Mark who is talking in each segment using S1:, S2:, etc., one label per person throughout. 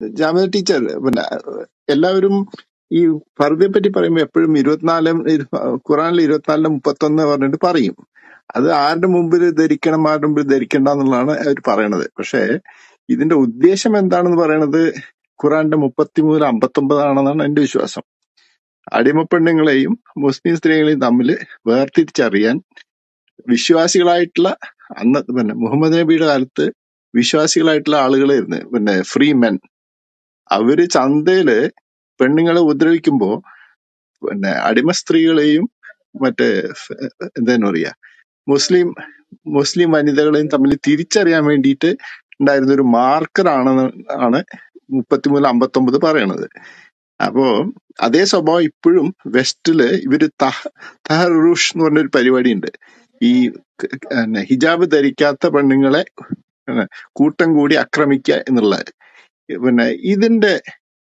S1: ജാമ്യ ടീച്ചർ പിന്നെ എല്ലാവരും ഈ ഫർദിയെ പറ്റി പറയുമ്പോൾ എപ്പോഴും ഇരുപത്തിനാലും ഇരു- ഖുറാനിൽ ഇരുപത്തിനാലിന് മുപ്പത്തൊന്ന് പറഞ്ഞിട്ട് പറയും അത് ആരുടെ മുമ്പിൽ ധരിക്കണം ആരുടെ മുമ്പിൽ ധരിക്കണ്ട എന്നുള്ളതാണ് അവർ പറയണത് പക്ഷേ ഇതിന്റെ ഉദ്ദേശം എന്താണെന്ന് പറയണത് ഖുറാന്റെ മുപ്പത്തിമൂന്ന് അമ്പത്തൊമ്പതാണെന്നാണ് എന്റെ വിശ്വാസം അടിമപ്പെണ്ണുങ്ങളെയും മുസ്ലിം സ്ത്രീകളെയും തമ്മിൽ വേർതിരിച്ചറിയാൻ വിശ്വാസികളായിട്ടുള്ള അന്ന് പിന്നെ മുഹമ്മദ് നബിയുടെ കാലത്ത് വിശ്വാസികളായിട്ടുള്ള ആളുകളായിരുന്നു പിന്നെ ഫ്രീ മെൻ അവര് ചന്തയില് പെണ്ണുങ്ങളെ ഉപദ്രവിക്കുമ്പോ പിന്നെ അടിമ സ്ത്രീകളെയും മറ്റേ ഫ്- എന്താ പറയാ മുസ്ലിം മുസ്ലിം വനിതകളെയും തമ്മിൽ തിരിച്ചറിയാൻ വേണ്ടിയിട്ട് ഉണ്ടായിരുന്ന ഒരു മാർക്കർ ആണ് ആണ് മുപ്പത്തിമൂന്ന് അമ്പത്തൊമ്പത് പറയണത് അപ്പോ അതേ സ്വഭാവം ഇപ്പോഴും വെസ്റ്റില് ഇവര് തഹ തഹറുഷ് എന്ന് പറഞ്ഞൊരു പരിപാടി ഉണ്ട് ഈ ക- പിന്നെ ഹിജാബ് ധരിക്കാത്ത പെണ്ണുങ്ങളെ പിന്നെ കൂട്ടം കൂടി ആക്രമിക്കുക എന്നുള്ളത് പിന്നെ ഇതിന്റെ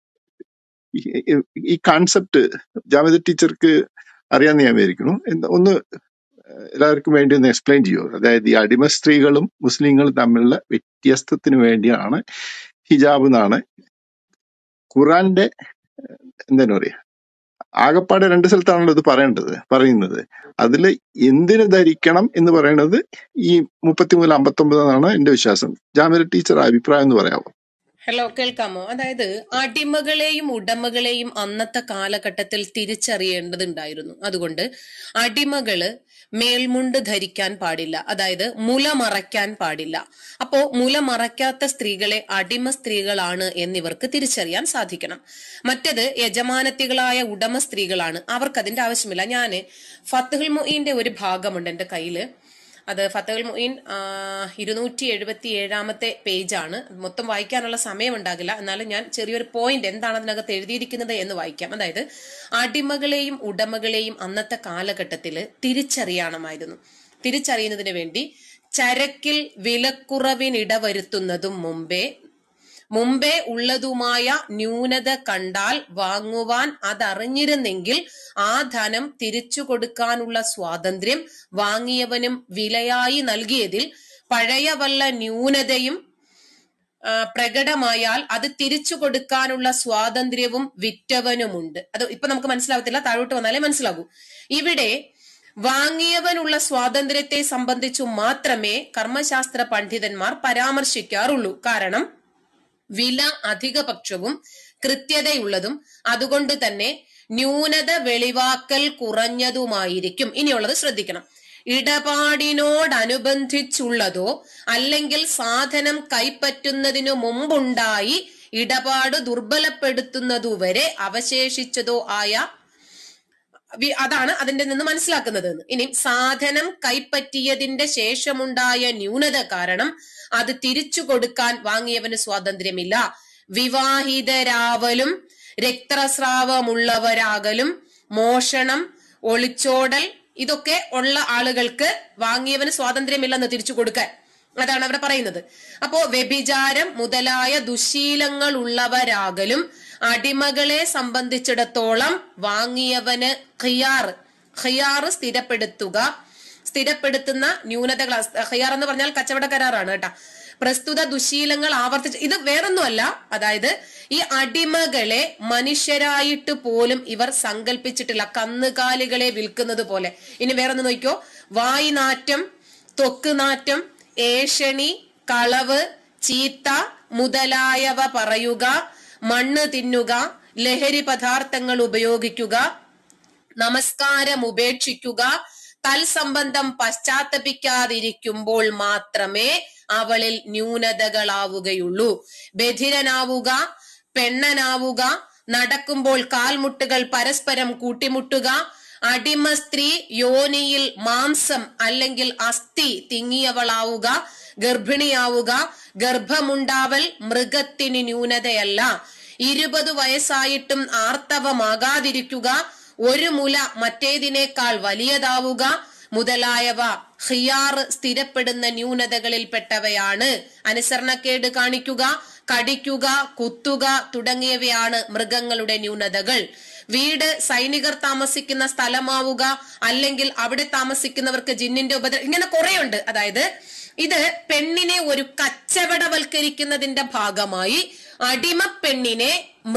S1: ഈ ഈ കാൺസെപ്റ്റ് ജാമിദ ടീച്ചർക്ക് അറിയാന്ന് ഞാൻ വിചാരിക്കുന്നു എന്ത് ഒന്ന് എല്ലാവർക്കും വേണ്ടി ഒന്ന് എക്സ്പ്ലെയിൻ ചെയ്യൂ അതായത് ഈ അടിമ സ്ത്രീകളും മുസ്ലിങ്ങളും തമ്മിലുള്ള വ്യത്യസ്തത്തിന് വേണ്ടിയാണ് ഹിജാബ് എന്നാണ് ഖുറാന്റെ എന്താ പറയാ ആകപ്പാടെ രണ്ട് സ്ഥലത്താണല്ലോ ഇത് പറയേണ്ടത് പറയുന്നത് അതിൽ എന്തിനു ധരിക്കണം എന്ന് പറയുന്നത് ഈ മുപ്പത്തിമൂന്ന് അമ്പത്തൊമ്പത് എന്നാണ് എന്റെ വിശ്വാസം ജാമിദ ടീച്ചർ അഭിപ്രായം എന്ന് പറയാമോ
S2: ഹലോ കേൾക്കാമോ അതായത് അടിമകളെയും ഉടമകളെയും അന്നത്തെ കാലഘട്ടത്തിൽ തിരിച്ചറിയേണ്ടതുണ്ടായിരുന്നു അതുകൊണ്ട് അടിമകള് മേൽമുണ്ട് ധരിക്കാൻ പാടില്ല അതായത് മുല മറയ്ക്കാൻ പാടില്ല അപ്പോ മുല മറയ്ക്കാത്ത സ്ത്രീകളെ അടിമ സ്ത്രീകളാണ് എന്നിവർക്ക് തിരിച്ചറിയാൻ സാധിക്കണം മറ്റത് യജമാനത്തികളായ ഉടമ സ്ത്രീകളാണ് അവർക്ക് അതിന്റെ ആവശ്യമില്ല ഞാന് ഫത്തുൽ മുഈന്റെ ഒരു ഭാഗമുണ്ട് എന്റെ കയ്യില് അത് ഫത്തഹുൽ മുഈൻ ഇരുന്നൂറ്റി എഴുപത്തി ഏഴാമത്തെ പേജാണ് മൊത്തം വായിക്കാനുള്ള സമയം ഉണ്ടാകില്ല എന്നാലും ഞാൻ ചെറിയൊരു പോയിന്റ് എന്താണ് അതിനകത്ത് എഴുതിയിരിക്കുന്നത് എന്ന് വായിക്കാം അതായത് അടിമകളെയും ഉടമകളെയും അന്നത്തെ കാലഘട്ടത്തിൽ തിരിച്ചറിയണമായിരുന്നു തിരിച്ചറിയുന്നതിന് വേണ്ടി ചരക്കിൽ വിലക്കുറവിനിടവരുത്തുന്നതും മുമ്പേ മുമ്പേ ഉള്ളതുമായ ന്യൂനത കണ്ടാൽ വാങ്ങുവാൻ അതറിഞ്ഞിരുന്നെങ്കിൽ ആ ധനം തിരിച്ചു കൊടുക്കാനുള്ള സ്വാതന്ത്ര്യം വാങ്ങിയവനും വിലയായി നൽകിയതിൽ പഴയ വല്ല ന്യൂനതയും ആ, പ്രകടമായാൽ അത് തിരിച്ചു കൊടുക്കാനുള്ള സ്വാതന്ത്ര്യവും വിറ്റവനുമുണ്ട് അത് ഇപ്പൊ നമുക്ക് മനസ്സിലാവത്തില്ല താഴോട്ട് വന്നാലേ മനസ്സിലാകൂ ഇവിടെ വാങ്ങിയവനുള്ള സ്വാതന്ത്ര്യത്തെ സംബന്ധിച്ചു മാത്രമേ കർമ്മശാസ്ത്ര പണ്ഡിതന്മാർ പരാമർശിക്കാറുള്ളൂ കാരണം വില അധികപക്ഷവും കൃത്യതയുള്ളതും അതുകൊണ്ട് തന്നെ ന്യൂനത വെളിവാക്കൽ കുറഞ്ഞതുമായിരിക്കും ഇനിയുള്ളത് ശ്രദ്ധിക്കണം ഇടപാടിനോടനുബന്ധിച്ചുള്ളതോ അല്ലെങ്കിൽ സാധനം കൈപ്പറ്റുന്നതിനു മുമ്പുണ്ടായി ഇടപാട് ദുർബലപ്പെടുത്തുന്നതുവരെ അവശേഷിച്ചതോ ആയ വി- അതാണ് അതിന്റെ നിന്ന് മനസ്സിലാക്കുന്നത് എന്ന്. ഇനി സാധനം കൈപ്പറ്റിയതിന്റെ ശേഷമുണ്ടായ ന്യൂനത കാരണം അത് തിരിച്ചു കൊടുക്കാൻ വാങ്ങിയവന് സ്വാതന്ത്ര്യമില്ല വിവാഹിതരാവലും രക്തസ്രാവമുള്ളവരാകലും മോഷണം ഒളിച്ചോടൽ ഇതൊക്കെ ഉള്ള ആളുകൾക്ക് വാങ്ങിയവന് സ്വാതന്ത്ര്യമില്ലെന്ന് തിരിച്ചു കൊടുക്കാൻ അതാണ് അവിടെ പറയുന്നത് അപ്പോ വ്യഭിചാരം മുതലായ ദുശീലങ്ങൾ ഉള്ളവരാകലും അടിമകളെ സംബന്ധിച്ചിടത്തോളം വാങ്ങിയവന് ഖിയാർ ഖിയാർ സ്ഥിരപ്പെടുത്തുക സ്ഥിരപ്പെടുത്തുന്ന ന്യൂനതകൾ ഖിയാർ എന്ന് പറഞ്ഞാൽ കച്ചവട കരാറാണ് കേട്ടാ പ്രസ്തുത ദുശീലങ്ങൾ ആവർത്തിച്ച് ഇത് വേറൊന്നുമല്ല അതായത് ഈ അടിമകളെ മനുഷ്യരായിട്ട് പോലും ഇവർ സങ്കല്പിച്ചിട്ടില്ല കന്നുകാലികളെ വിൽക്കുന്നത് പോലെ ഇനി വേറൊന്ന് നോക്കിയോ വായിനാറ്റം ത്വക്ക് നാറ്റം ഏഷണി കളവ് ചീത്ത മുതലായവ പറയുക മണ്ണ് തിന്നുക ലഹരി പദാർത്ഥങ്ങൾ ഉപയോഗിക്കുക നമസ്കാരം ഉപേക്ഷിക്കുക തൽസംബന്ധം പശ്ചാത്തപിക്കാതിരിക്കുമ്പോൾ മാത്രമേ അവളിൽ ന്യൂനതകളാവുകയുള്ളൂ ബധിരനാവുക പെണ്ണനാവുക നടക്കുമ്പോൾ കാൽമുട്ടുകൾ പരസ്പരം കൂട്ടിമുട്ടുക അടിമ സ്ത്രീ യോനിയിൽ മാംസം അല്ലെങ്കിൽ അസ്ഥി തിങ്ങിയവളാവുക ഗർഭിണിയാവുക ഗർഭമുണ്ടാവൽ മൃഗത്തിന് ന്യൂനതയല്ല ഇരുപത് വയസ്സായിട്ടും ആർത്തവമാകാതിരിക്കുക ഒരു മുല മറ്റേതിനേക്കാൾ വലിയതാവുക മുതലായവ ഖിയാർ സ്ഥിരപ്പെടുന്ന ന്യൂനതകളിൽപ്പെട്ടവയാണ് അനുസരണക്കേട് കാണിക്കുക കടിക്കുക കുത്തുക തുടങ്ങിയവയാണ് മൃഗങ്ങളുടെ ന്യൂനതകൾ വീട് സൈനികർ താമസിക്കുന്ന സ്ഥലമാവുക അല്ലെങ്കിൽ അവിടെ താമസിക്കുന്നവർക്ക് ജിന്നിന്റെ ഉപദ്രവം ഇങ്ങനെ കുറെയുണ്ട് അതായത് ഇത് പെണ്ണിനെ ഒരു കച്ചവടവൽക്കരിക്കുന്നതിന്റെ ഭാഗമായി അടിമപ്പെണ്ണിനെ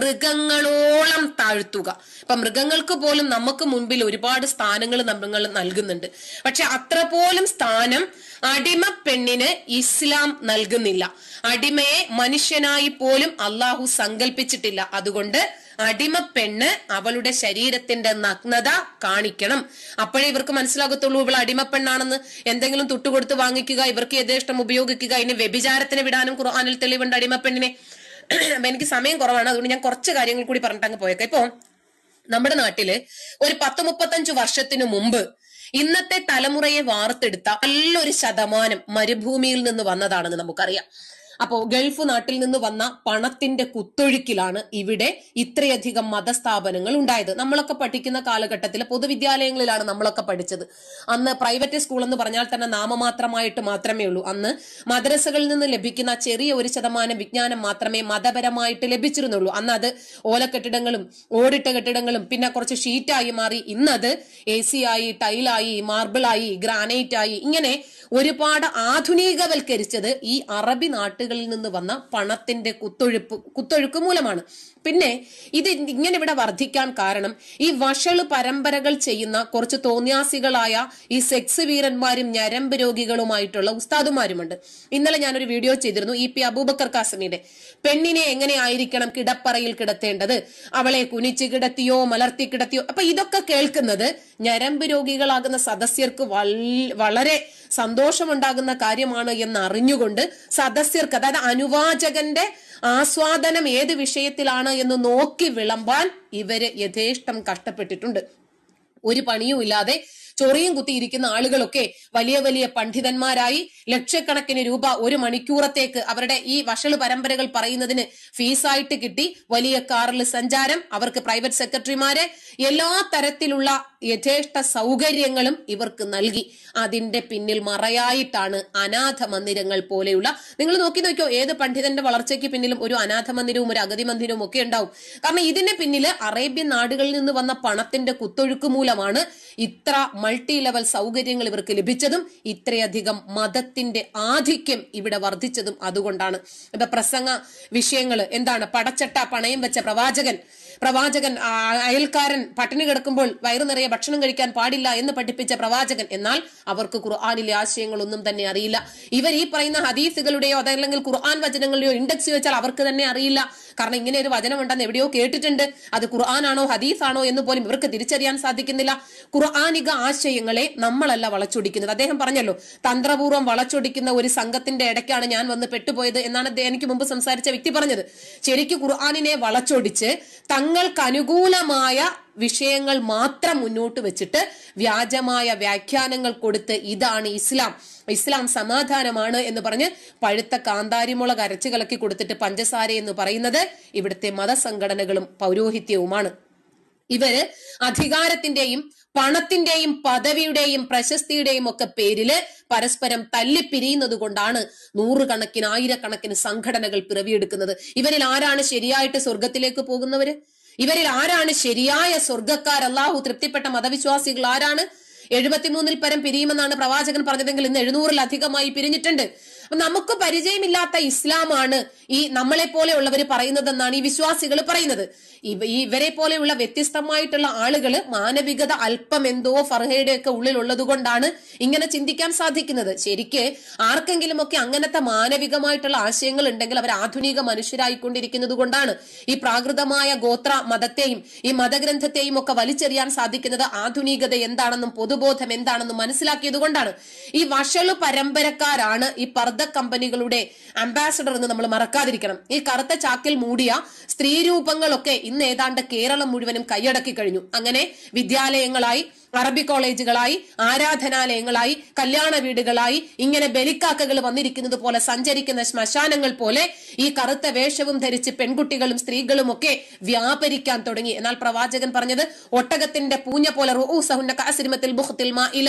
S2: മൃഗങ്ങളോളം താഴ്ത്തുക ഇപ്പൊ മൃഗങ്ങൾക്ക് പോലും നമുക്ക് മുൻപിൽ ഒരുപാട് സ്ഥാനങ്ങൾ നമ്മൾ നൽകുന്നുണ്ട് പക്ഷെ അത്ര പോലും സ്ഥാനം അടിമ പെണ്ണിന് ഇസ്ലാം നൽകുന്നില്ല അടിമയെ മനുഷ്യനായി പോലും അള്ളാഹു സങ്കല്പിച്ചിട്ടില്ല അതുകൊണ്ട് അടിമ പെണ്ണ് അവളുടെ ശരീരത്തിന്റെ നഗ്നത കാണിക്കണം അപ്പോഴേ ഇവർക്ക് മനസ്സിലാകത്തുള്ളൂ ഇവൾ അടിമപ്പെണ്ണാണെന്ന് എന്തെങ്കിലും തുട്ടുകൊടുത്ത് വാങ്ങിക്കുക ഇവർക്ക് യഥേഷ്ടം ഉപയോഗിക്കുക ഇനി വ്യഭിചാരത്തിന് വിടാനും ഖുർആാനിൽ തെളിവുണ്ട് അടിമപ്പെണ്ണിനെ അപ്പൊ എനിക്ക് സമയം കുറവാണ് അതുകൊണ്ട് ഞാൻ കുറച്ച് കാര്യങ്ങൾ കൂടി പറഞ്ഞിട്ട് അങ്ങ് പോയേക്കാം ഇപ്പൊ നമ്മുടെ നാട്ടില് ഒരു പത്ത് മുപ്പത്തഞ്ചു വർഷത്തിനു മുമ്പ് ഇന്നത്തെ തലമുറയെ വാർത്തെടുത്ത നല്ലൊരു ശതമാനം മരുഭൂമിയിൽ നിന്ന് വന്നതാണെന്ന് നമുക്കറിയാം അപ്പോ ഗൾഫ് നാട്ടിൽ നിന്ന് വന്ന പണത്തിന്റെ കുത്തൊഴുക്കിലാണ് ഇവിടെ ഇത്രയധികം മതസ്ഥാപനങ്ങൾ ഉണ്ടായത് നമ്മളൊക്കെ പഠിക്കുന്ന കാലഘട്ടത്തിൽ പൊതുവിദ്യാലയങ്ങളിലാണ് നമ്മളൊക്കെ പഠിച്ചത് അന്ന് പ്രൈവറ്റ് സ്കൂൾ എന്ന് പറഞ്ഞാൽ തന്നെ നാമമാത്രമായിട്ട് മാത്രമേ ഉള്ളൂ അന്ന് മദ്രസകളിൽ നിന്ന് ലഭിക്കുന്ന ചെറിയ ഒരു ശതമാനം വിജ്ഞാനം മാത്രമേ മതപരമായിട്ട് ലഭിച്ചിരുന്നുള്ളൂ അന്ന് അത് ഓലക്കെട്ടിടങ്ങളും ഓടിട്ട കെട്ടിടങ്ങളും പിന്നെ കുറച്ച് ഷീറ്റായി മാറി ഇന്നത് എ സി ആയി ടൈലായി മാർബിളായി ഗ്രാനൈറ്റ് ആയി ഇങ്ങനെ ഒരുപാട് ആധുനികവൽക്കരിച്ചത് ഈ അറബി നാട്ടുകളിൽ നിന്ന് വന്ന പണത്തിന്റെ കുത്തൊഴുപ്പ് കുത്തൊഴുക്ക് മൂലമാണ് പിന്നെ ഇത് ഇങ്ങനെ ഇവിടെ വർദ്ധിക്കാൻ കാരണം ഈ വഷള് പരമ്പരകൾ ചെയ്യുന്ന കുറച്ച് തോന്യാസികളായ ഈ സെക്സ് വീരന്മാരും ഞരമ്പ് രോഗികളുമായിട്ടുള്ള ഉസ്താദുമാരുമുണ്ട് ഇന്നലെ ഞാനൊരു വീഡിയോ ചെയ്തിരുന്നു ഇ പി അബൂബക്കർ കാസമിയുടെ പെണ്ണിനെ എങ്ങനെ ആയിരിക്കണം കിടപ്പറയിൽ കിടത്തേണ്ടത് അവളെ കുനിച്ച് കിടത്തിയോ മലർത്തി കിടത്തിയോ അപ്പൊ ഇതൊക്കെ കേൾക്കുന്നത് ഞരമ്പ് രോഗികളാകുന്ന സദസ്യർക്ക് വൽ- വളരെ സന്തോഷമുണ്ടാകുന്ന കാര്യമാണ് എന്ന് അറിഞ്ഞുകൊണ്ട് സദസ്യർക്ക് അതായത് അനുവാചകന്റെ ആസ്വാദനം ഏത് വിഷയത്തിലാണ് എന്ന് നോക്കി വിളമ്പാൻ ഇവര് യഥേഷ്ടം കഷ്ടപ്പെട്ടിട്ടുണ്ട് ഒരു പണിയും ഇല്ലാതെ ചൊറിയും കുത്തിയിരിക്കുന്ന ആളുകളൊക്കെ വലിയ വലിയ പണ്ഡിതന്മാരായി ലക്ഷക്കണക്കിന് രൂപ ഒരു മണിക്കൂറത്തേക്ക് അവരുടെ ഈ വഷള് പരമ്പരകൾ പറയുന്നതിന് ഫീസായിട്ട് കിട്ടി വലിയ കാറിൽ സഞ്ചാരം അവർക്ക് പ്രൈവറ്റ് സെക്രട്ടറിമാരെ എല്ലാ തരത്തിലുള്ള യഥേഷ്ട സൗകര്യങ്ങളും ഇവർക്ക് നൽകി അതിന്റെ പിന്നിൽ മറയായിട്ടാണ് അനാഥ മന്ദിരങ്ങൾ പോലെയുള്ള നിങ്ങൾ നോക്കി നോക്കിയോ ഏത് പണ്ഡിതന്റെ വളർച്ചയ്ക്ക് പിന്നിലും ഒരു അനാഥ മന്ദിരവും ഒരു അഗതി മന്ദിരവും ഒക്കെ ഉണ്ടാവും കാരണം ഇതിന്റെ പിന്നില് അറേബ്യൻ നാടുകളിൽ നിന്ന് വന്ന പണത്തിന്റെ കുത്തൊഴുക്ക് മൂലമാണ് ഇത്ര മൾട്ടി ലെവൽ സൗകര്യങ്ങൾ ഇവർക്ക് ലഭിച്ചതും ഇത്രയധികം മതത്തിന്റെ ആധിക്യം ഇവിടെ വർദ്ധിച്ചതും അതുകൊണ്ടാണ് ഇപ്പൊ പ്രസംഗ വിഷയങ്ങൾ എന്താണ് പടച്ചട്ട പണയം വെച്ച പ്രവാചകൻ പ്രവാചകൻ ആ, അയൽക്കാരൻ പട്ടിണി കിടക്കുമ്പോൾ വയറു നിറയെ ഭക്ഷണം കഴിക്കാൻ പാടില്ല എന്ന് പഠിപ്പിച്ച പ്രവാചകൻ എന്നാൽ അവർക്ക് ഖുർആാനിലെ ആശയങ്ങളൊന്നും തന്നെ അറിയില്ല ഇവർ ഈ പറയുന്ന ഹദീസുകളുടെയോ അതല്ലെങ്കിൽ ഖുർആൻ വചനങ്ങളുടെയോ ഇൻഡെക്സ് വെച്ചാൽ അവർക്ക് തന്നെ അറിയില്ല കാരണം ഇങ്ങനെ ഒരു വചനം ഉണ്ടെന്ന് എവിടെയോ കേട്ടിട്ടുണ്ട് അത് ഖുർആനാണോ ഹദീസാണോ എന്ന് പോലും ഇവർക്ക് തിരിച്ചറിയാൻ സാധിക്കുന്നില്ല ഖുർആാനിക ആശയങ്ങളെ നമ്മളല്ല വളച്ചൊടിക്കുന്നത് അദ്ദേഹം പറഞ്ഞല്ലോ തന്ത്രപൂർവ്വം വളച്ചൊടിക്കുന്ന ഒരു സംഘത്തിന്റെ ഇടയ്ക്കാണ് ഞാൻ വന്ന് പെട്ടുപോയത് എന്നാണ് അദ്ദേഹം എനിക്ക് മുമ്പ് സംസാരിച്ച വ്യക്തി പറഞ്ഞത് ശരിക്കും ഖുർആാനിനെ വളച്ചൊടിച്ച് തങ്ങൾക്ക് അനുകൂലമായ വിഷയങ്ങൾ മാത്രം മുന്നോട്ട് വെച്ചിട്ട് വ്യാജമായ വ്യാഖ്യാനങ്ങൾ കൊടുത്ത് ഇതാണ് ഇസ്ലാം ഇസ്ലാം സമാധാനമാണ് എന്ന് പറഞ്ഞ് പഴുത്ത കാന്താരിമുളക് അരച്ചു കലക്കി കൊടുത്തിട്ട് പഞ്ചസാര എന്ന് പറയുന്നത് ഇവിടുത്തെ മതസംഘടനകളും പൗരോഹിത്യവുമാണ് ഇവര് അധികാരത്തിന്റെയും പണത്തിന്റെയും പദവിയുടെയും പ്രശസ്തിയുടെയും ഒക്കെ പേരില് പരസ്പരം തല്ലിപ്പിരിയുന്നത് കൊണ്ടാണ് നൂറുകണക്കിന് ആയിരക്കണക്കിന് സംഘടനകൾ പിറവിയെടുക്കുന്നത് ഇവരിൽ ആരാണ് ശരിയായിട്ട് സ്വർഗത്തിലേക്ക് പോകുന്നവര് ഇവരിൽ ആരാണ് ശരിയായ സ്വർഗക്കാർ അള്ളാഹു തൃപ്തിപ്പെട്ട മതവിശ്വാസികൾ ആരാണ് എഴുപത്തിമൂന്നിൽ പരം പിരിയുമെന്നാണ് പ്രവാചകൻ പറഞ്ഞതെങ്കിൽ ഇന്ന് എഴുന്നൂറിലധികമായി പിരിഞ്ഞിട്ടുണ്ട് അപ്പൊ നമുക്ക് പരിചയമില്ലാത്ത ഇസ്ലാമാണ് ഈ നമ്മളെ പോലെയുള്ളവർ പറയുന്നതെന്നാണ് ഈ വിശ്വാസികൾ പറയുന്നത് ഇവ- ഈ ഇവരെ പോലെയുള്ള വ്യത്യസ്തമായിട്ടുള്ള ആളുകൾ മാനവികത അല്പം എന്തോ ഫർഹയുടെ ഒക്കെ ഉള്ളിലുള്ളത് കൊണ്ടാണ് ഇങ്ങനെ ചിന്തിക്കാൻ സാധിക്കുന്നത് ശരിക്ക് ആർക്കെങ്കിലും ഒക്കെ അങ്ങനത്തെ മാനവികമായിട്ടുള്ള ആശയങ്ങൾ ഉണ്ടെങ്കിൽ അവർ ആധുനിക മനുഷ്യരായിക്കൊണ്ടിരിക്കുന്നത് കൊണ്ടാണ് ഈ പ്രാകൃതമായ ഗോത്ര മതത്തെയും ഈ മതഗ്രന്ഥത്തെയും ഒക്കെ വലിച്ചെറിയാൻ സാധിക്കുന്നത് ആധുനികത എന്താണെന്നും പൊതുബോധം എന്താണെന്നും മനസ്സിലാക്കിയത് കൊണ്ടാണ് ഈ വഷളു പരമ്പരക്കാരാണ് ഈ പർദ്ദ കമ്പനികളുടെ അംബാസഡർ എന്ന് നമ്മൾ മറക്കാതിരിക്കണം ഈ കറുത്ത ചാക്കിൽ മൂടിയ സ്ത്രീ രൂപങ്ങളൊക്കെ ഇന്ന് ഏതാണ്ട് കേരളം മുഴുവനും കൈയടക്കി കഴിഞ്ഞു അങ്ങനെ വിദ്യാലയങ്ങളായി അറബി കോളേജുകളായി ആരാധനാലയങ്ങളായി കല്യാണ വീടുകളായി ഇങ്ങനെ ബലിക്കാക്കകൾ വന്നിരിക്കുന്നത് പോലെ സഞ്ചരിക്കുന്ന ശ്മശാനങ്ങൾ പോലെ ഈ കറുത്ത വേഷവും ധരിച്ച് പെൺകുട്ടികളും സ്ത്രീകളും ഒക്കെ വ്യാപരിക്കാൻ തുടങ്ങി എന്നാൽ പ്രവാചകൻ പറഞ്ഞത് ഒട്ടകത്തിന്റെ പൂഞ്ഞ പോലെ റൂസഹുന്ന കാസിരിമത്തിൽ ബുഹത്തിൽ മാ ഇല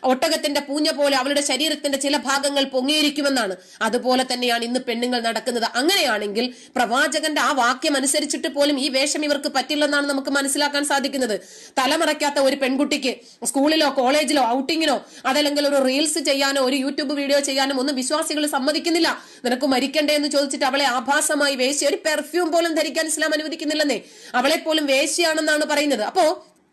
S2: ഒട്ടകത്തിന്റെ പൂഞ്ഞ പോലെ അവളുടെ ശരീരത്തിന്റെ ചില ഭാഗങ്ങൾ പൊങ്ങിയിരിക്കുമെന്നാണ് അതുപോലെ തന്നെയാണ് ഇന്ന് പെണ്ണുങ്ങൾ നടക്കുന്നത് അങ്ങനെയാണെങ്കിൽ പ്രവാചകന്റെ ആ വാക്യം അനുസരിച്ചിട്ട് പോലും ഈ വേഷം ഇവർക്ക് പറ്റില്ലെന്നാണ് നമുക്ക് മനസ്സിലാക്കാൻ സാധിക്കുന്നത് തലമറയ്ക്കാത്ത ഒരു പെൺകുട്ടിക്ക് സ്കൂളിലോ കോളേജിലോ ഔട്ടിങ്ങിനോ അതല്ലെങ്കിൽ ഒരു റീൽസ് ചെയ്യാനോ ഒരു യൂട്യൂബ് വീഡിയോ ചെയ്യാനോ ഒന്നും വിശ്വാസികൾ സമ്മതിക്കുന്നില്ല നിനക്ക് മരിക്കണ്ടേ എന്ന് ചോദിച്ചിട്ട് അവളെ ആഭാസമായി വേശ്യ ഒരു പെർഫ്യൂം പോലും ധരിക്കാൻ ഇസ്ലാം അനുവദിക്കുന്നില്ലെന്നേ അവളെ പോലും വേശ്യയാണെന്നാണ് പറയുന്നത് അപ്പോ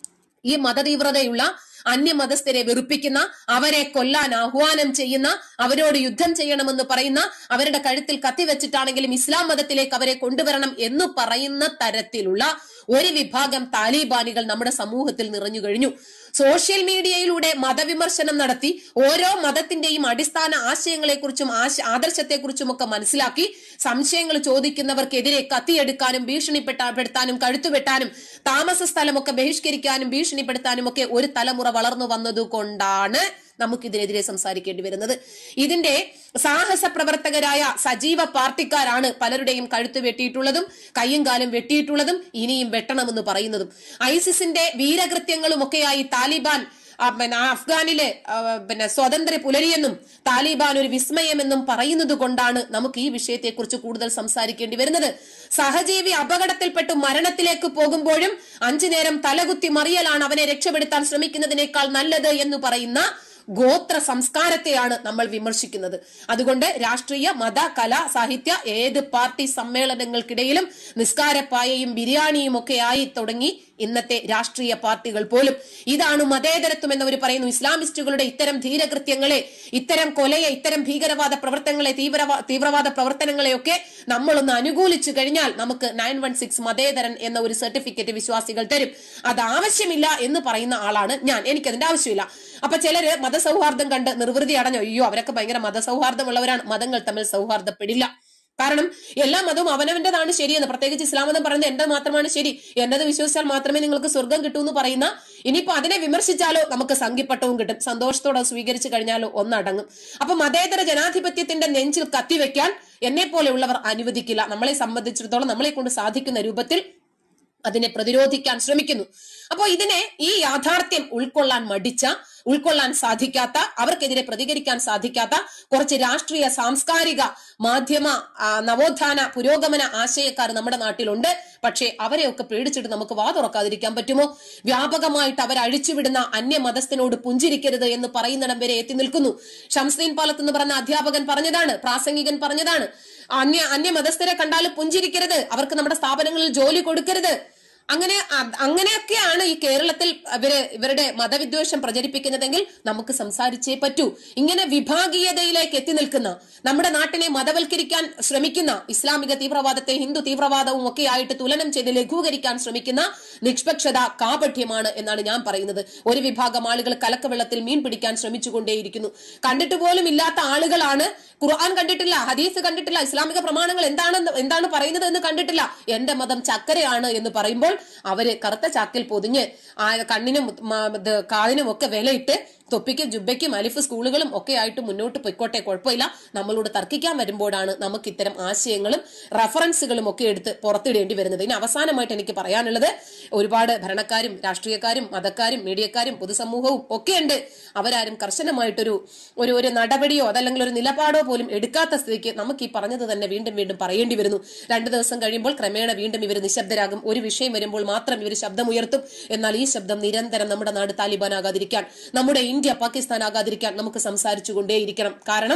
S2: ഈ മതതീവ്രതയുള്ള അന്യമതസ്ഥരെ വെറുപ്പിക്കുന്ന അവരെ കൊല്ലാൻ ആഹ്വാനം ചെയ്യുന്ന അവരോട് യുദ്ധം ചെയ്യണമെന്ന് പറയുന്ന അവരുടെ കഴുത്തിൽ കത്തിവെച്ചിട്ടാണെങ്കിലും ഇസ്ലാം മതത്തിലേക്ക് അവരെ കൊണ്ടുവരണം എന്ന് പറയുന്ന തരത്തിലുള്ള ഒരു വിഭാഗം താലിബാനികൾ നമ്മുടെ സമൂഹത്തിൽ നിറഞ്ഞു കഴിഞ്ഞു സോഷ്യൽ മീഡിയയിലൂടെ മതവിമർശനം നടത്തി ഓരോ മതത്തിന്റെയും അടിസ്ഥാന ആശയങ്ങളെക്കുറിച്ചും ആശ ആദർശത്തെക്കുറിച്ചും ഒക്കെ മനസ്സിലാക്കി സംശയങ്ങൾ ചോദിക്കുന്നവർക്കെതിരെ കത്തിയെടുക്കാനും ഭീഷണിപ്പെടുത്താനും കഴുത്തുവെട്ടാനും താമസ സ്ഥലമൊക്കെ ബഹിഷ്കരിക്കാനും ഭീഷണിപ്പെടുത്താനും ഒക്കെ ഒരു തലമുറ വളർന്നു വന്നതുകൊണ്ടാണ് നമുക്കിതിനെതിരെ സംസാരിക്കേണ്ടി വരുന്നത് ഇതിന്റെ സാഹസ പ്രവർത്തകരായ സജീവ പാർട്ടിക്കാരാണ് പലരുടെയും കഴുത്ത് വെട്ടിയിട്ടുള്ളതും കയ്യും കാലും വെട്ടിയിട്ടുള്ളതും ഇനിയും വെട്ടണമെന്ന് പറയുന്നതും ഐസിസിന്റെ വീരകൃത്യങ്ങളും ഒക്കെയായി താലിബാൻ ആ, പിന്നെ അഫ്ഗാനിലെ ആ, പിന്നെ സ്വതന്ത്ര പുലരിയെന്നും താലിബാൻ ഒരു വിസ്മയമെന്നും പറയുന്നത് കൊണ്ടാണ് നമുക്ക് ഈ വിഷയത്തെക്കുറിച്ച് കൂടുതൽ സംസാരിക്കേണ്ടി വരുന്നത് സഹജീവി അപകടത്തിൽപ്പെട്ട് മരണത്തിലേക്ക് പോകുമ്പോഴും അഞ്ചു നേരം തലകുത്തി മറിയലാണ് അവനെ രക്ഷപ്പെടുത്താൻ ശ്രമിക്കുന്നതിനേക്കാൾ നല്ലത് എന്ന് പറയുന്ന ഗോത്ര സംസ്കാരത്തെയാണ് നമ്മൾ വിമർശിക്കുന്നത് അതുകൊണ്ട് രാഷ്ട്രീയ മത കല സാഹിത്യ ഏത് പാർട്ടി സമ്മേളനങ്ങൾക്കിടയിലും നിസ്കാരപ്പായയും ബിരിയാണിയും ഒക്കെ ആയി തുടങ്ങി ഇന്നത്തെ രാഷ്ട്രീയ പാർട്ടികൾ പോലും ഇതാണ് മതേതരത്വം എന്നവർ പറയുന്നു ഇസ്ലാമിസ്റ്റുകളുടെ ഇത്തരം ധീരകൃത്യങ്ങളെ ഇത്തരം കൊലയെ ഇത്തരം ഭീകരവാദ പ്രവർത്തനങ്ങളെ തീവ്രവാ തീവ്രവാദ പ്രവർത്തനങ്ങളെയൊക്കെ നമ്മളൊന്ന് അനുകൂലിച്ചു കഴിഞ്ഞാൽ നമുക്ക് നയൻ വൺ സിക്സ് മതേതരൻ എന്ന ഒരു സർട്ടിഫിക്കറ്റ് വിശ്വാസികൾ തരും അത് ആവശ്യമില്ല എന്ന് പറയുന്ന ആളാണ് ഞാൻ എനിക്കതിന്റെ ആവശ്യമില്ല അപ്പൊ ചിലര് മതസൗഹാർദ്ദം കണ്ട് നിർവൃതി അടഞ്ഞു അയ്യോ അവരൊക്കെ ഭയങ്കര മതസൗഹാർദ്ദമുള്ളവരാണ് മതങ്ങൾ തമ്മിൽ സൗഹാർദ്ദപ്പെടില്ല കാരണം എല്ലാ മതവും അവനവന്റേതാണ് ശരിയെന്ന് പ്രത്യേകിച്ച് ഇസ്ലാം മതം പറയുന്നത് എന്റെ മാത്രമാണ് ശരി എന്റേത് വിശ്വസിച്ചാൽ മാത്രമേ നിങ്ങൾക്ക് സ്വർഗം കിട്ടൂ എന്ന് പറയുന്ന ഇനിയിപ്പോ അതിനെ വിമർശിച്ചാലോ നമുക്ക് സംഘിപ്പട്ടവും കിട്ടും സന്തോഷത്തോടെ അത് സ്വീകരിച്ചു കഴിഞ്ഞാലോ ഒന്നടങ്ങും അപ്പൊ മതേതര ജനാധിപത്യത്തിന്റെ നെഞ്ചിൽ കത്തിവെക്കാൻ എന്നെ പോലെയുള്ളവർ അനുവദിക്കില്ല നമ്മളെ സംബന്ധിച്ചിടത്തോളം നമ്മളെ കൊണ്ട് സാധിക്കുന്ന രൂപത്തിൽ അതിനെ പ്രതിരോധിക്കാൻ ശ്രമിക്കുന്നു അപ്പോൾ ഇതിനെ ഈ യാഥാർത്ഥ്യം ഉൾക്കൊള്ളാൻ മടിച്ച ഉൾക്കൊള്ളാൻ സാധിക്കാത്ത അവർക്കെതിരെ പ്രതികരിക്കാൻ സാധിക്കാത്ത കുറച്ച് രാഷ്ട്രീയ സാംസ്കാരിക മാധ്യമ ആ, നവോത്ഥാന പുരോഗമന ആശയക്കാർ നമ്മുടെ നാട്ടിലുണ്ട് പക്ഷേ അവരെയൊക്കെ പേടിച്ചിട്ട് നമുക്ക് വാ തുറക്കാതിരിക്കാൻ പറ്റുമോ വ്യാപകമായിട്ട് അവർ അഴിച്ചുവിടുന്ന അന്യമതസ്ഥനോട് പുഞ്ചിരിക്കരുത് എന്ന് പറയുന്നിടം വരെ എത്തി നിൽക്കുന്നു ഷംസ്ദീൻ പാലത്ത് എന്ന് പറഞ്ഞ അധ്യാപകൻ പറഞ്ഞതാണ് പ്രാസംഗികൻ പറഞ്ഞതാണ് അന്യ അന്യമതസ്ഥരെ കണ്ടാൽ പുഞ്ചിരിക്കരുത് അവർക്ക് നമ്മുടെ സ്ഥാപനങ്ങളിൽ ജോലി കൊടുക്കരുത് അങ്ങനെ അ- അങ്ങനെയൊക്കെയാണ് ഈ കേരളത്തിൽ ഇവര് ഇവരുടെ മതവിദ്വേഷം പ്രചരിപ്പിക്കുന്നതെങ്കിൽ നമുക്ക് സംസാരിച്ചേ പറ്റൂ ഇങ്ങനെ വിഭാഗീയതയിലേക്ക് എത്തി നിൽക്കുന്ന നമ്മുടെ നാട്ടിനെ മതവൽക്കരിക്കാൻ ശ്രമിക്കുന്ന ഇസ്ലാമിക തീവ്രവാദത്തെ ഹിന്ദു തീവ്രവാദവും ഒക്കെ ആയിട്ട് തുലനം ചെയ്ത് ലഘൂകരിക്കാൻ ശ്രമിക്കുന്ന നിഷ്പക്ഷത കാപഠ്യമാണ് എന്നാണ് ഞാൻ പറയുന്നത് ഒരു വിഭാഗം ആളുകൾ കലക്കവെള്ളത്തിൽ മീൻ പിടിക്കാൻ ശ്രമിച്ചുകൊണ്ടേയിരിക്കുന്നു കണ്ടിട്ട് പോലും ഇല്ലാത്ത ആളുകളാണ് ഖുർആൻ കണ്ടിട്ടില്ല ഹദീസ് കണ്ടിട്ടില്ല ഇസ്ലാമിക പ്രമാണങ്ങൾ എന്താണെന്ന് എന്താണ് പറയുന്നത് എന്ന് കണ്ടിട്ടില്ല എന്റെ മതം ചക്കരയാണ് എന്ന് പറയുമ്പോൾ അവര് കറുത്ത ചാക്കിൽ പൊതിഞ്ഞ് ആ കണ്ണിനും മ- ഇത് കാതിനും ഒക്കെ വിലയിട്ട് തൊപ്പിക്കും ജുബയ്ക്കും അലിഫ് സ്കൂളുകളും ഒക്കെ ആയിട്ട് മുന്നോട്ട് പൊയ്ക്കോട്ടെ കുഴപ്പമില്ല നമ്മളോട് തർക്കിക്കാൻ വരുമ്പോഴാണ് നമുക്ക് ഇത്തരം ആശയങ്ങളും റഫറൻസുകളും ഒക്കെ എടുത്ത് പുറത്തിടേണ്ടി വരുന്നത് ഇനി അവസാനമായിട്ട് എനിക്ക് പറയാനുള്ളത് ഒരുപാട് ഭരണക്കാരും രാഷ്ട്രീയക്കാരും മതക്കാരും മീഡിയക്കാരും പൊതുസമൂഹവും ഒക്കെ ഉണ്ട് അവരാരും കർശനമായിട്ടൊരു ഒരു ഒരു നടപടിയോ അതല്ലെങ്കിൽ ഒരു നിലപാടോ പോലും എടുക്കാത്ത സ്ഥിതിക്ക് നമുക്ക് ഈ പറഞ്ഞത് തന്നെ വീണ്ടും വീണ്ടും പറയേണ്ടി വരുന്നു രണ്ടു ദിവസം കഴിയുമ്പോൾ ക്രമേണ വീണ്ടും ഇവർ നിശബ്ദരാകും ഒരു വിഷയം വരുമ്പോൾ മാത്രം ഇവർ ശബ്ദമുയർത്തും എന്നാൽ ഈ ശബ്ദം നിരന്തരം നമ്മുടെ നാട് താലിബാൻ ആകാതിരിക്കാൻ നമ്മുടെ ഇന്ത്യ പാകിസ്ഥാൻ ആകാതിരിക്കാൻ നമുക്ക് സംസാരിച്ചുകൊണ്ടേയിരിക്കണം കാരണം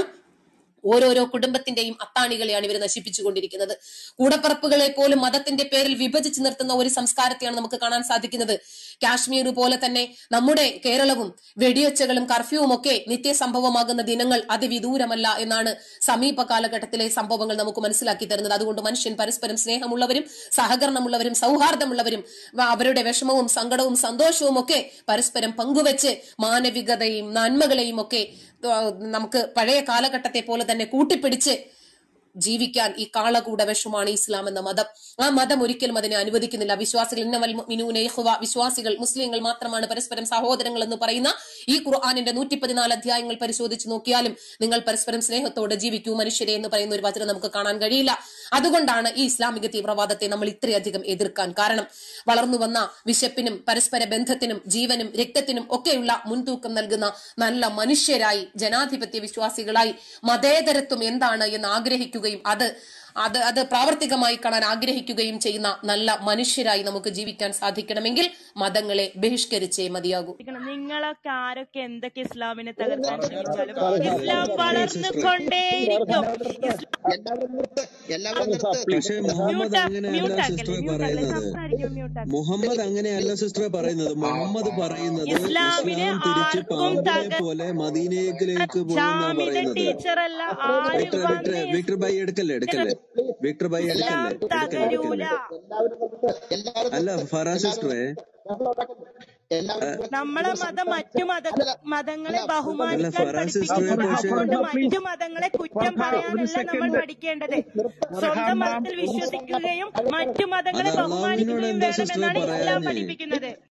S2: ഓരോരോ കുടുംബത്തിന്റെയും അത്താണികളെയാണ് ഇവർ നശിപ്പിച്ചുകൊണ്ടിരിക്കുന്നത് കൂടപ്പറപ്പുകളെ പോലും മതത്തിന്റെ പേരിൽ വിഭജിച്ചു നിർത്തുന്ന ഒരു സംസ്കാരത്തെയാണ് നമുക്ക് കാണാൻ സാധിക്കുന്നത് കാശ്മീർ പോലെ തന്നെ നമ്മുടെ കേരളവും വെടിയൊച്ചകളും കർഫ്യൂവും ഒക്കെ നിത്യസംഭവമാകുന്ന ദിനങ്ങൾ അതിവിദൂരമല്ല എന്നാണ് സമീപ കാലഘട്ടത്തിലെ സംഭവങ്ങൾ നമുക്ക് മനസ്സിലാക്കി തരുന്നത് അതുകൊണ്ട് മനുഷ്യൻ പരസ്പരം സ്നേഹമുള്ളവരും സഹകരണമുള്ളവരും സൗഹാർദ്ദമുള്ളവരും വ- അവരുടെ വിഷമവും സങ്കടവും സന്തോഷവും ഒക്കെ പരസ്പരം പങ്കുവെച്ച് മാനവികതയും നന്മകളെയും ഒക്കെ ആ, നമുക്ക് പഴയ കാലഘട്ടത്തെ പോലെ തന്നെ കൂട്ടിപ്പിടിച്ച് ജീവിക്കാൻ ഈ കാളകൂട വിഷമാണ് ഇസ്ലാം എന്ന മതം ആ മതം ഒരിക്കലും അതിനെ അനുവദിക്കുന്നില്ല വിശ്വാസികൾ ഇന്നവൽ മുഅ്മിനൂന ഇഖ്വ, വിശ്വാസികൾ മുസ്ലിങ്ങൾ മാത്രമാണ് പരസ്പരം സഹോദരങ്ങൾ എന്ന് പറയുന്ന ഈ ഖുർആാനിന്റെ നൂറ്റി പതിനാല് അധ്യായങ്ങൾ പരിശോധിച്ച് നോക്കിയാലും നിങ്ങൾ പരസ്പരം സ്നേഹത്തോടെ ജീവിക്കൂ മനുഷ്യരെ എന്ന് പറയുന്ന ഒരു വചനം നമുക്ക് കാണാൻ കഴിയില്ല അതുകൊണ്ടാണ് ഈ ഇസ്ലാമിക തീവ്രവാദത്തെ നമ്മൾ ഇത്രയധികം എതിർക്കാൻ കാരണം വളർന്നു വന്ന വിശപ്പിനും പരസ്പര ബന്ധത്തിനും ജീവനും രക്തത്തിനും ഒക്കെയുള്ള മുൻതൂക്കം നൽകുന്ന നല്ല മനുഷ്യരായി ജനാധിപത്യ വിശ്വാസികളായി മതേതരത്വം എന്താണ് എന്ന് ആഗ്രഹിക്കുകയും അത് അത് അത് പ്രാവർത്തികമായി കാണാൻ ആഗ്രഹിക്കുകയും ചെയ്യുന്ന നല്ല മനുഷ്യരായി നമുക്ക് ജീവിക്കാൻ സാധിക്കണമെങ്കിൽ മതങ്ങളെ ബഹിഷ്കരിച്ചേ മതിയാകൂ
S3: ശ്രദ്ധിക്കണം. നിങ്ങളൊക്കെ ആരൊക്കെ എന്തൊക്കെ ഇസ്ലാമിനെ തകർക്കാൻ ശ്രമിച്ചാലും ഇസ്ലാം വളർന്നുകൊണ്ടേയിരിക്കും
S4: എല്ലാവരും നിർത്ത് എല്ലാവരും നിർത്ത്
S5: പക്ഷേ മുഹമ്മദ്
S3: മ്യൂട്ടാ
S5: അങ്ങനെയല്ല
S3: മ്യൂട്ടാക്കല്ലേ
S5: സിസ്റ്റർ
S3: മ്യൂട്ടാക്കല്ലേ
S5: പറയുന്നത്
S3: സംസാരിക്കും മ്യൂട്ടാക്കല്ലേ
S5: മുഹമ്മദ് അങ്ങനെയല്ല സിസ്റ്റർ പറയുന്നത് മുഹമ്മദ് പറയുന്നത്
S3: ഇസ്ലാമിനെ
S5: ഇസ്ലാം തിരിച്ച്
S3: ആർക്കും
S5: പാമ്പിനെ
S3: തക
S5: പോലെ മദീനയിലേക്ക് പോകുന്ന
S3: ജാമിദ
S5: പറയുന്നത്
S3: ടീച്ചറല്ല ആരും
S5: വിക്ടർ വിക്ടർ
S3: വന്ന്
S5: വിക്ടർ ബൈ എടുക്കല്ലേ എടുക്കല്ലേ വിക്ടർ ബൈ
S3: ഇസ്ലാം
S5: എടുക്കല്ലേ എടുക്കല്ലേ
S3: തകരൂല
S5: എടുക്കല്ലേ
S4: എല്ലാവരും നിർത്ത് എല്ലാവരും
S5: അല്ല
S4: നിർത്ത്
S5: ഫറാ
S4: എല്ലാവരും
S5: സിസ്റ്ററെ
S4: എല്ലാവരും നിർത്ത്
S3: നമ്മളെ മതം മറ്റു മത മതങ്ങളെ
S5: അല്ല
S3: ബഹുമാനിക്കാൻ
S5: ഫറാ സിസ്റ്ററെ
S3: പഠിപ്പിക്കുന്നത്
S5: പക്ഷേ
S3: അതുകൊണ്ട് മറ്റു മതങ്ങളെ കുറ്റം പറയാനല്ല നമ്മൾ പഠിക്കേണ്ടത് സ്വന്തം മതത്തിൽ വിശ്വസിക്കുകയും മറ്റു മതങ്ങളെ
S5: അത് അള്ളാഹുവിനോട്
S3: ബഹുമാനിക്കുകയും
S5: എന്താ സിസ്റ്ററെ
S3: വേണമെന്നാണ് ഇസ്ലാം
S5: പറയാഞ്ഞേ
S3: പഠിപ്പിക്കുന്നത്